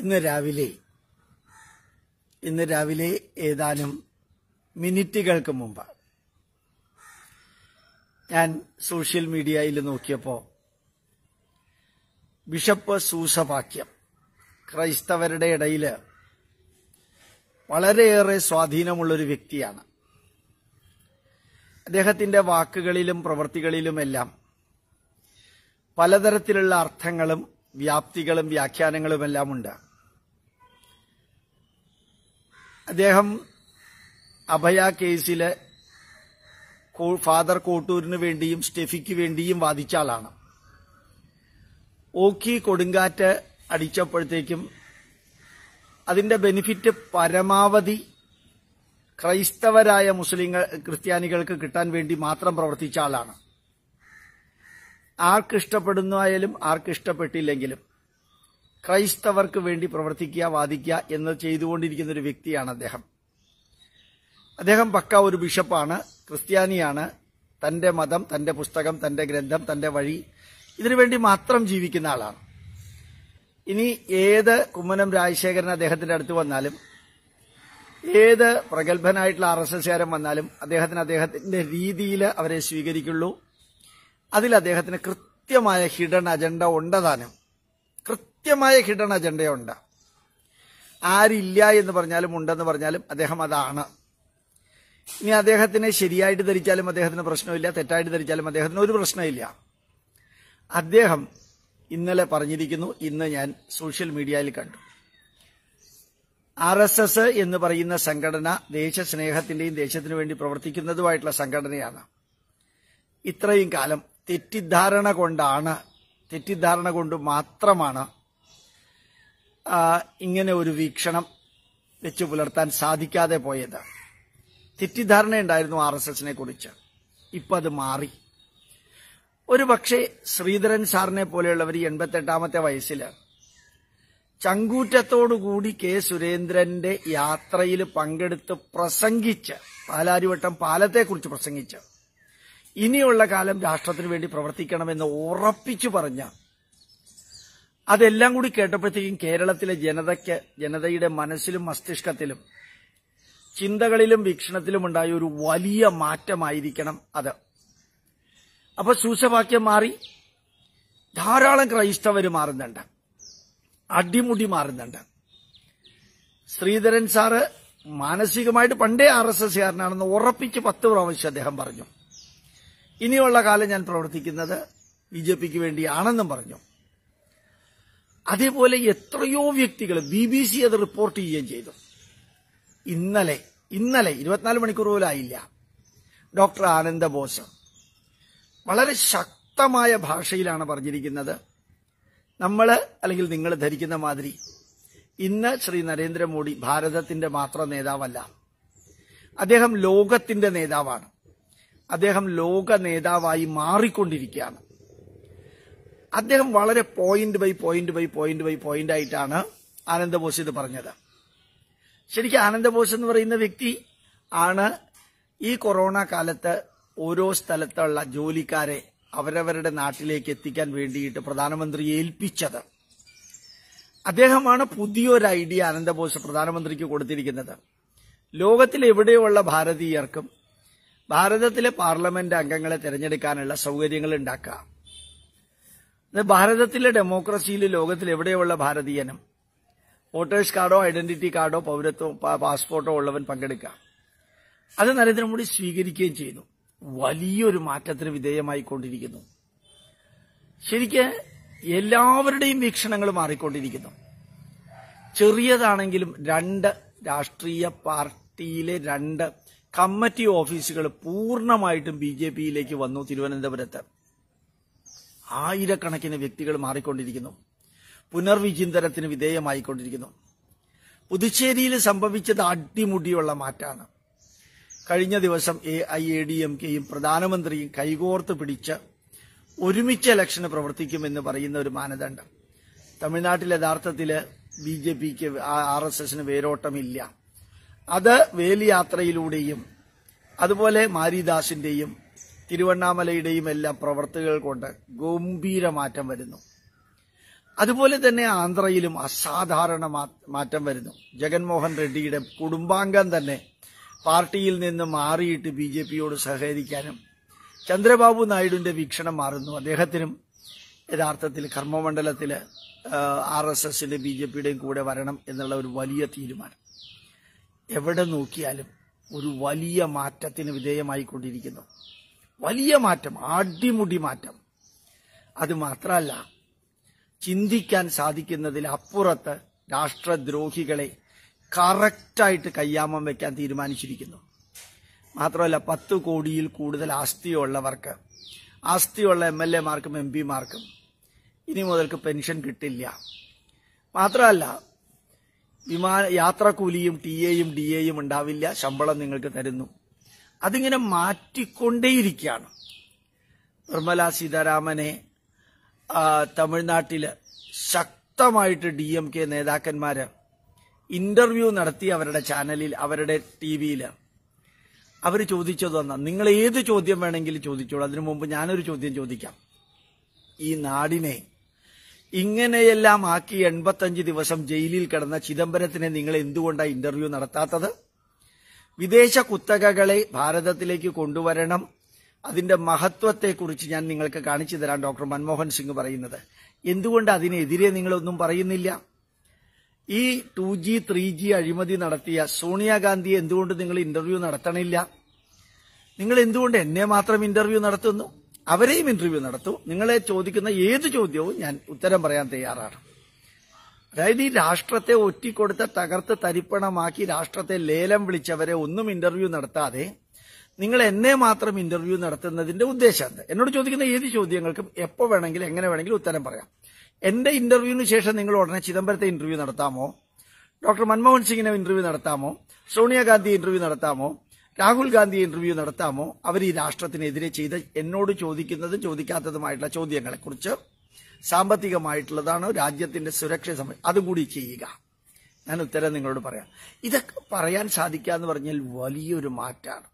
ഇന്ന് രാവിലെ ഇന്ന് രാവിലെ ഏതാനും മിനിറ്റുകൾക്ക് മുമ്പ് ഞാൻ സോഷ്യൽ മീഡിയയിൽ നോക്കിയപ്പോൾ ബിഷപ്പ് സൂസവാക്യം ക്രൈസ്തവരുടെ ഇടയിൽ വളരെയേറെ സ്വാധീനമുള്ളൊരു വ്യക്തിയാണ് അദ്ദേഹത്തിന്റെ വാക്കുകളിലും പ്രവൃത്തികളിലുമെല്ലാം പലതരത്തിലുള്ള അർത്ഥങ്ങളും വ്യാപ്തികളും വ്യാഖ്യാനങ്ങളുമെല്ലാം ഉണ്ട് അദ്ദേഹം അഭയ കേസില് കോ- ഫാദർ കോട്ടൂരിന് വേണ്ടിയും സ്റ്റെഫിക്ക് വേണ്ടിയും വാദിച്ച ആളാണ് ഓഖി കൊടുങ്കാറ്റ് അടിച്ചപ്പോഴത്തേക്കും അതിന്റെ ബെനിഫിറ്റ് പരമാവധി ക്രൈസ്തവരായ മുസ്ലിങ്ങൾ ക്രിസ്ത്യാനികൾക്ക് കിട്ടാൻ വേണ്ടി മാത്രം പ്രവർത്തിച്ച ആളാണ് ആർക്കിഷ്ടപ്പെടുന്നായാലും ആർക്കിഷ്ടപ്പെട്ടില്ലെങ്കിലും ക്രൈസ്തവർക്ക് വേണ്ടി പ്രവർത്തിക്കുക വാദിക്കുക എന്ന് ചെയ്തുകൊണ്ടിരിക്കുന്ന ഒരു വ്യക്തിയാണ് അദ്ദേഹം അദ്ദേഹം പക്ക ഒരു ബിഷപ്പാണ് ക്രിസ്ത്യാനിയാണ് തന്റെ മതം തന്റെ പുസ്തകം തന്റെ ഗ്രന്ഥം തന്റെ വഴി ഇതിനുവേണ്ടി മാത്രം ജീവിക്കുന്ന ആളാണ് ഇനി ഏത് കുമ്മനം രാജശേഖരൻ അദ്ദേഹത്തിന്റെ അടുത്ത് വന്നാലും ഏത് പ്രഗത്ഭനായിട്ടുള്ള ആർ എസ് എസ്കാരൻ വന്നാലും അദ്ദേഹത്തിന് അദ്ദേഹത്തിന്റെ രീതിയിൽ അവരെ സ്വീകരിക്കുള്ളൂ അതിൽ അദ്ദേഹത്തിന് കൃത്യമായ ഹിഡൻ അജണ്ട ഉണ്ടതാനും കൃത്യമായ ഹിഡൻ അജണ്ടയുണ്ട് ആരില്ല എന്ന് പറഞ്ഞാലും ഉണ്ടെന്ന് പറഞ്ഞാലും അദ്ദേഹം അതാണ് ഇനി അദ്ദേഹത്തിനെ ശരിയായിട്ട് ധരിച്ചാലും അദ്ദേഹത്തിന് പ്രശ്നമില്ല തെറ്റായിട്ട് ധരിച്ചാലും അദ്ദേഹത്തിന് ഒരു പ്രശ്നമില്ല അദ്ദേഹം ഇന്നലെ പറഞ്ഞിരിക്കുന്നു ഇന്ന് ഞാൻ സോഷ്യൽ മീഡിയയിൽ കണ്ടു ആർ എസ് എസ് എന്ന് പറയുന്ന സംഘടന ദേശസ്നേഹത്തിന്റെയും ദേശത്തിനു വേണ്ടി പ്രവർത്തിക്കുന്നതുമായിട്ടുള്ള സംഘടനയാണ് ഇത്രയും കാലം തെറ്റിദ്ധാരണ കൊണ്ടാണ് തെറ്റിദ്ധാരണ കൊണ്ട് മാത്രമാണ് ആ, ഇങ്ങനെ ഒരു വീക്ഷണം വെച്ചു പുലർത്താൻ സാധിക്കാതെ പോയത് തെറ്റിദ്ധാരണ ഉണ്ടായിരുന്നു ആർ എസ് എസിനെ കുറിച്ച് ഇപ്പൊ അത് മാറി ഒരു പക്ഷേ ശ്രീധരൻ സാറിനെ പോലെയുള്ളവർ ഈ എൺപത്തെട്ടാമത്തെ വയസ്സില് ചങ്കൂറ്റത്തോടുകൂടി കെ സുരേന്ദ്രന്റെ യാത്രയിൽ പങ്കെടുത്ത് പ്രസംഗിച്ച് പാലാരിവട്ടം പാലത്തെക്കുറിച്ച് പ്രസംഗിച്ച് ഇനിയുള്ള കാലം രാഷ്ട്രത്തിന് വേണ്ടി പ്രവർത്തിക്കണമെന്ന് ഉറപ്പിച്ചു പറഞ്ഞ അതെല്ലാം കൂടി കേട്ടപ്പോഴത്തേക്കും കേരളത്തിലെ ജനതയ്ക്ക് ജനതയുടെ മനസ്സിലും മസ്തിഷ്കത്തിലും ചിന്തകളിലും വീക്ഷണത്തിലും ഉണ്ടായ ഒരു വലിയ മാറ്റമായിരിക്കണം അത് അപ്പൊ സൂസവാക്യം മാറി ധാരാളം ക്രൈസ്തവര് മാറുന്നുണ്ട് അടിമുടി മാറുന്നുണ്ട് ശ്രീധരൻ സാറ് മാനസികമായിട്ട് പണ്ടേ ആർ എസ് എസ് കാരനാണെന്ന് ഉറപ്പിച്ച് പത്ത് പ്രാവശ്യം അദ്ദേഹം പറഞ്ഞു ഇനിയുള്ള കാലം ഞാൻ പ്രവർത്തിക്കുന്നത് ബി ജെ പിക്ക് വേണ്ടിയാണെന്നും പറഞ്ഞു അതേപോലെ എത്രയോ വ്യക്തികൾ ബി ബി സി അത് റിപ്പോർട്ട് ചെയ്യുകയും ചെയ്തു ഇന്നലെ ഇന്നലെ ഇരുപത്തിനാല് മണിക്കൂർ പോലും ആയില്ല ഡോക്ടർ ആനന്ദ ബോസ് വളരെ ശക്തമായ ഭാഷയിലാണ് പറഞ്ഞിരിക്കുന്നത് നമ്മൾ അല്ലെങ്കിൽ നിങ്ങൾ ധരിക്കുന്ന മാതിരി ഇന്ന് ശ്രീ നരേന്ദ്രമോദി ഭാരതത്തിന്റെ മാത്രം നേതാവല്ല അദ്ദേഹം ലോകത്തിന്റെ നേതാവാണ് അദ്ദേഹം ലോക നേതാവായി മാറിക്കൊണ്ടിരിക്കുകയാണ് അദ്ദേഹം വളരെ point by point by point by point ആയിട്ടാണ് ആനന്ദബോസ് ഇത് പറഞ്ഞത് ശരിക്കും ആനന്ദബോസ് എന്ന് പറയുന്ന വ്യക്തി ആണ് ഈ കൊറോണ കാലത്ത് ഓരോ സ്ഥലത്തുള്ള ജോലിക്കാരെ അവരവരുടെ നാട്ടിലേക്ക് എത്തിക്കാൻ വേണ്ടിയിട്ട് പ്രധാനമന്ത്രി ഏൽപ്പിച്ചത് അദ്ദേഹമാണ് പുതിയൊരു ഐഡിയ ആനന്ദബോസ് പ്രധാനമന്ത്രിക്ക് കൊടുത്തിരിക്കുന്നത് ലോകത്തിൽ എവിടെയുള്ള ഭാരതീയർക്കും ഭാരതത്തിലെ പാർലമെന്റ് അംഗങ്ങളെ തിരഞ്ഞെടുക്കാനുള്ള സൗകര്യങ്ങൾ ഉണ്ടാക്കുക ഇത് ഭാരതത്തിലെ ഡെമോക്രസിയിൽ ലോകത്തിൽ എവിടെയുള്ള ഭാരതീയനും വോട്ടേഴ്സ് കാർഡോ ഐഡന്റിറ്റി കാർഡോ പൗരത്വം പാ- പാസ്പോർട്ടോ ഉള്ളവൻ പങ്കെടുക്കാം അത് നരേന്ദ്രമോദി സ്വീകരിക്കുകയും ചെയ്തു വലിയൊരു മാറ്റത്തിന് വിധേയമായിക്കൊണ്ടിരിക്കുന്നു ശരിക്ക് എല്ലാവരുടെയും വീക്ഷണങ്ങൾ മാറിക്കൊണ്ടിരിക്കുന്നു ചെറിയതാണെങ്കിലും രണ്ട് രാഷ്ട്രീയ പാർട്ടിയിലെ രണ്ട് കമ്മിറ്റി ഓഫീസുകൾ പൂർണ്ണമായിട്ടും ബി ജെ പിയിലേക്ക് വന്നു തിരുവനന്തപുരത്ത് ആയിരക്കണക്കിന് വ്യക്തികൾ മാറിക്കൊണ്ടിരിക്കുന്നു പുനർവിചിന്തനത്തിന് വിധേയമായിക്കൊണ്ടിരിക്കുന്നു പുതുച്ചേരിയിൽ സംഭവിച്ചത് അടിമുടിയുള്ള മാറ്റാണ് കഴിഞ്ഞ ദിവസം A I A D M കെയും പ്രധാനമന്ത്രിയും കൈകോർത്ത് പിടിച്ച് ഒരുമിച്ച് ഇലക്ഷന് പ്രവർത്തിക്കുമെന്ന് പറയുന്ന ഒരു മാനദണ്ഡം തമിഴ്നാട്ടിൽ യഥാർത്ഥത്തില് ബി ജെ പിക്ക് ആർ എസ് എസിന് വേരോട്ടമില്ല അത് വേലിയാത്രയിലൂടെയും അതുപോലെ മാരിദാസിന്റെയും തിരുവണ്ണാമലയുടെയും എല്ലാം പ്രവർത്തികൾ കൊണ്ട് ഗംഭീര മാറ്റം വരുന്നു അതുപോലെ തന്നെ ആന്ധ്രയിലും അസാധാരണ മാ- മാറ്റം വരുന്നു ജഗൻമോഹൻ റെഡ്ഡിയുടെ കുടുംബാംഗം തന്നെ പാർട്ടിയിൽ നിന്ന് മാറിയിട്ട് ബി ജെ പിയോട് സഹകരിക്കാനും ചന്ദ്രബാബു നായിഡുവിന്റെ വീക്ഷണം മാറുന്നു അദ്ദേഹത്തിനും യഥാർത്ഥത്തിൽ കർമ്മമണ്ഡലത്തിൽ ആർ എസ് എസിന്റെ ബി ജെ പിയുടെയും കൂടെ വരണം എന്നുള്ള ഒരു വലിയ തീരുമാനം എവിടെ നോക്കിയാലും ഒരു വലിയ മാറ്റത്തിന് വിധേയമായിക്കൊണ്ടിരിക്കുന്നു വലിയ മാറ്റം അടിമുടി മാറ്റം അത് മാത്രമല്ല ചിന്തിക്കാൻ സാധിക്കുന്നതിൽ അപ്പുറത്ത് രാഷ്ട്രദ്രോഹികളെ കറക്റ്റായിട്ട് കയ്യാമം വെക്കാൻ തീരുമാനിച്ചിരിക്കുന്നു മാത്രമല്ല പത്ത് കോടിയിൽ കൂടുതൽ ആസ്തിയുള്ളവർക്ക് ആസ്തിയുള്ള എം എൽ എമാർക്കും എം പിമാർക്കും ഇനി മുതൽക്ക് പെൻഷൻ കിട്ടില്ല മാത്രമല്ല വിമാന യാത്രക്കൂലിയും ടി എയും ഡി എയും ഉണ്ടാവില്ല ശമ്പളം നിങ്ങൾക്ക് തരുന്നു അതിങ്ങനെ മാറ്റിക്കൊണ്ടേയിരിക്കുകയാണ് നിർമ്മല സീതാരാമനെ ആ, തമിഴ്നാട്ടില് ശക്തമായിട്ട് ഡി എം കെ നേതാക്കന്മാര് ഇന്റർവ്യൂ നടത്തി അവരുടെ ചാനലിൽ അവരുടെ ടി വിയിൽ അവർ ചോദിച്ചത് വന്ന നിങ്ങൾ ഏത് ചോദ്യം വേണമെങ്കിലും ചോദിച്ചോളൂ അതിനു മുമ്പ് ഞാനൊരു ചോദ്യം ചോദിക്കാം ഈ നാടിനെ ഇങ്ങനെയെല്ലാം ആക്കി എൺപത്തഞ്ച് ദിവസം ജയിലിൽ കിടന്ന ചിദംബരത്തിനെ നിങ്ങൾ എന്തുകൊണ്ടാണ് ഇന്റർവ്യൂ നടത്താത്തത് വിദേശ കുത്തകകളെ ഭാരതത്തിലേക്ക് കൊണ്ടുവരണം അതിന്റെ മഹത്വത്തെക്കുറിച്ച് ഞാൻ നിങ്ങൾക്ക് കാണിച്ചു തരാം ഡോക്ടർ മൻമോഹൻ സിംഗ് പറയുന്നത് എന്തുകൊണ്ട് അതിനെതിരെ നിങ്ങളൊന്നും പറയുന്നില്ല ഈ ടു ജി ത്രീ ജി അഴിമതി നടത്തിയ സോണിയാഗാന്ധിയെ എന്തുകൊണ്ട് നിങ്ങൾ ഇന്റർവ്യൂ നടത്തണില്ല നിങ്ങൾ എന്തുകൊണ്ട് എന്നെ മാത്രം ഇന്റർവ്യൂ നടത്തുന്നു അവരെയും ഇന്റർവ്യൂ നടത്തൂ നിങ്ങളെ ചോദിക്കുന്ന ഏത് ചോദ്യവും ഞാൻ ഉത്തരം പറയാൻ തയ്യാറാണ് അതായത് ഈ രാഷ്ട്രത്തെ ഒറ്റിക്കൊടുത്ത തകർത്ത് തരിപ്പണമാക്കി രാഷ്ട്രത്തെ ലേലം വിളിച്ചവരെ ഒന്നും ഇന്റർവ്യൂ നടത്താതെ നിങ്ങൾ എന്നെ മാത്രം ഇന്റർവ്യൂ നടത്തുന്നതിന്റെ ഉദ്ദേശം എന്ത് എന്നോട് ചോദിക്കുന്ന ഏത് ചോദ്യങ്ങൾക്കും എപ്പോ വേണമെങ്കിലും എങ്ങനെ വേണമെങ്കിലും ഉത്തരം പറയാം എന്റെ ഇന്റർവ്യൂവിന് ശേഷം നിങ്ങൾ ഉടനെ ചിദംബരത്തെ ഇന്റർവ്യൂ നടത്താമോ ഡോക്ടർ മൻമോഹൻ സിംഗിനെ ഇന്റർവ്യൂ നടത്താമോ സോണിയാഗാന്ധി ഇന്റർവ്യൂ നടത്താമോ രാഹുൽ ഗാന്ധി ഇന്റർവ്യൂ നടത്താമോ അവർ ഈ രാഷ്ട്രത്തിനെതിരെ ചെയ്ത എന്നോട് ചോദിക്കുന്നതും ചോദിക്കാത്തതുമായിട്ടുള്ള ചോദ്യങ്ങളെക്കുറിച്ച് സാമ്പത്തികമായിട്ടുള്ളതാണോ രാജ്യത്തിന്റെ സുരക്ഷ സംബ- അതുകൂടി ചെയ്യുക ഞാൻ ഉത്തരം നിങ്ങളോട് പറയാം ഇതൊക്കെ പറയാൻ സാധിക്കുക എന്ന് പറഞ്ഞാൽ വലിയൊരു മാറ്റാണ്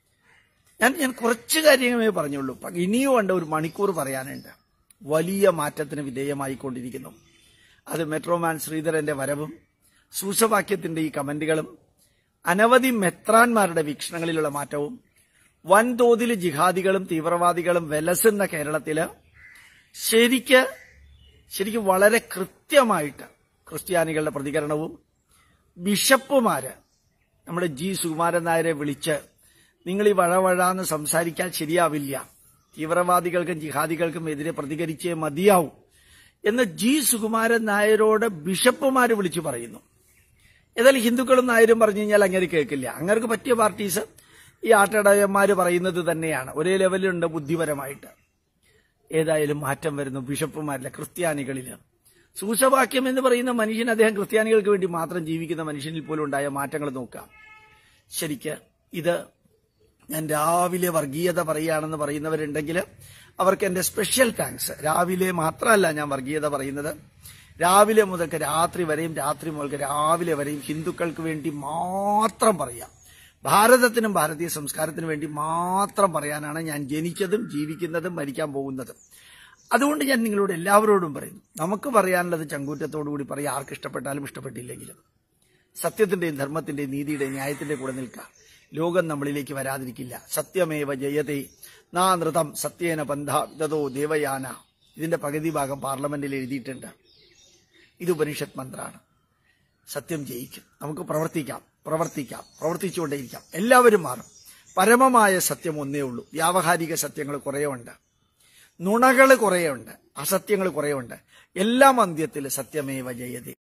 ഞാൻ ഞാൻ കുറച്ച് കാര്യങ്ങളേ പറഞ്ഞുള്ളൂ പ- ഇനിയും ഉണ്ട് ഒരു മണിക്കൂർ പറയാനുണ്ട് വലിയ മാറ്റത്തിന് വിധേയമായിക്കൊണ്ടിരിക്കുന്നു അത് മെട്രോമാൻ ശ്രീധരന്റെ വരവും സൂസവാക്യത്തിന്റെ ഈ കമന്റുകളും അനവധി മെത്രാന്മാരുടെ വീക്ഷണങ്ങളിലുള്ള മാറ്റവും വൻതോതിൽ ജിഹാദികളും തീവ്രവാദികളും വിലസുന്ന കേരളത്തില് ശരിക്ക് ശരിക്കും വളരെ കൃത്യമായിട്ട് ക്രിസ്ത്യാനികളുടെ പ്രതികരണവും ബിഷപ്പുമാര് നമ്മുടെ ജി സുകുമാരൻ നായരെ വിളിച്ച് നിങ്ങൾ ഈ വഴവഴാന്ന് സംസാരിക്കാൻ ശരിയാവില്ല തീവ്രവാദികൾക്കും ജിഹാദികൾക്കും എതിരെ പ്രതികരിച്ചേ മതിയാവൂ എന്ന് ജി സുകുമാരൻ നായരോട് ബിഷപ്പുമാര് വിളിച്ചു പറയുന്നു ഏതായാലും ഹിന്ദുക്കളും നായരും പറഞ്ഞു കഴിഞ്ഞാൽ അങ്ങനെ കേൾക്കില്ല അങ്ങനെ പറ്റിയ പാർട്ടീസ് ഈ ആട്ടടയന്മാര് പറയുന്നത് തന്നെയാണ് ഒരേ ലെവലിലുണ്ട് ബുദ്ധിപരമായിട്ട് ഏതായാലും മാറ്റം വരുന്നു ബിഷപ്പുമാരിലെ ക്രിസ്ത്യാനികളില് സൂസവാക്യം എന്ന് പറയുന്ന മനുഷ്യൻ അദ്ദേഹം ക്രിസ്ത്യാനികൾക്ക് വേണ്ടി മാത്രം ജീവിക്കുന്ന മനുഷ്യനിൽ പോലും ഉണ്ടായ മാറ്റങ്ങൾ നോക്കാം ശരിക്ക് ഇത് ഞാൻ രാവിലെ വർഗീയത പറയുകയാണെന്ന് പറയുന്നവരുണ്ടെങ്കിൽ അവർക്ക് എന്റെ സ്പെഷ്യൽ താങ്ക്സ് രാവിലെ മാത്രമല്ല ഞാൻ വർഗീയത പറയുന്നത് രാവിലെ മുതൽക്ക് രാത്രി വരെയും രാത്രി മുതൽക്ക് രാവിലെ വരെയും ഹിന്ദുക്കൾക്ക് വേണ്ടി മാത്രം പറയാം ഭാരതത്തിനും ഭാരതീയ സംസ്കാരത്തിനും വേണ്ടി മാത്രം പറയാനാണ് ഞാൻ ജനിച്ചതും ജീവിക്കുന്നതും മരിക്കാൻ പോകുന്നതും അതുകൊണ്ട് ഞാൻ നിങ്ങളോട് എല്ലാവരോടും പറയുന്നു നമുക്ക് പറയാനുള്ളത് ചങ്കൂറ്റത്തോടു കൂടി പറയാം ആർക്ക് ഇഷ്ടപ്പെട്ടാലും ഇഷ്ടപ്പെട്ടില്ലെങ്കിലും സത്യത്തിന്റെയും ധർമ്മത്തിന്റെയും നീതിയുടെയും ന്യായത്തിന്റെ കൂടെ നിൽക്കുക ലോകം നമ്മളിലേക്ക് വരാതിരിക്കില്ല സത്യമേവ ജയതേ നാ നൃതം സത്യേന പന്ഥ വിതതോ ദേവയാന ഇതിന്റെ പകുതി ഭാഗം പാർലമെന്റിൽ എഴുതിയിട്ടുണ്ട് ഇത് ഉപനിഷത്ത് മന്ത്രാണ് സത്യം ജയിക്കും നമുക്ക് പ്രവർത്തിക്കാം പ്രവർത്തിക്കാം പ്രവർത്തിച്ചുകൊണ്ടേയിരിക്കാം എല്ലാവരും മാറും പരമമായ സത്യം ഒന്നേ ഉള്ളൂ വ്യാവഹാരിക സത്യങ്ങൾ കുറേയുണ്ട് നുണകൾ കുറേയുണ്ട് അസത്യങ്ങൾ കുറേയുണ്ട് എല്ലാം അന്ത്യത്തിൽ സത്യമേവ ജയതേ